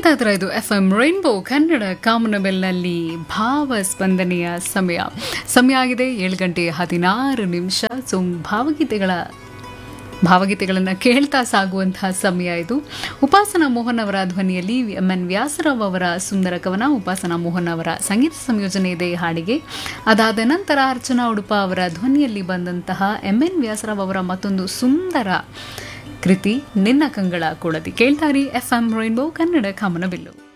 ಕೇಳ್ತಾ ಇದ್ರ ಇದು ಎಫ್ ಎಂ ರೈನ್ಬೋ ಕನ್ನಡ ಕಾಮನಬೆಲ್ನಲ್ಲಿ ಭಾವ ಸ್ಪಂದನೆಯ ಸಮಯ ಸಮಯ ಆಗಿದೆ ಏಳು ಗಂಟೆ ಹದಿನಾರು ನಿಮಿಷ ಸೊ ಭಾವಗೀತೆಗಳ ಭಾವಗೀತೆಗಳನ್ನು ಕೇಳ್ತಾ ಸಾಗುವಂತಹ ಸಮಯ ಇದು ಉಪಾಸನಾ ಮೋಹನ್ ಅವರ ಧ್ವನಿಯಲ್ಲಿ ಎಂ ಎನ್ ವ್ಯಾಸರಾವ್ ಅವರ ಸುಂದರ ಕವನ ಉಪಾಸನಾ ಮೋಹನ್ ಅವರ ಸಂಗೀತ ಸಂಯೋಜನೆ ಇದೆ ಈ ಹಾಡಿಗೆ ಅದಾದ ನಂತರ ಅರ್ಚನಾ ಉಡುಪ ಅವರ ಧ್ವನಿಯಲ್ಲಿ ಬಂದಂತಹ ಎಂ ಎನ್ ವ್ಯಾಸರಾವ್ ಅವರ ಮತ್ತೊಂದು ಸುಂದರ ಕೃತಿ ನಿನ್ನ ಕಂಗಳ ಕೊಳದಿ ಕೇಳ್ತಾರಿ ಎಫ್ ಎಂ ರೈನ್ಬೋ ಕನ್ನಡ ಕಾಮನಬಿಲ್ಲು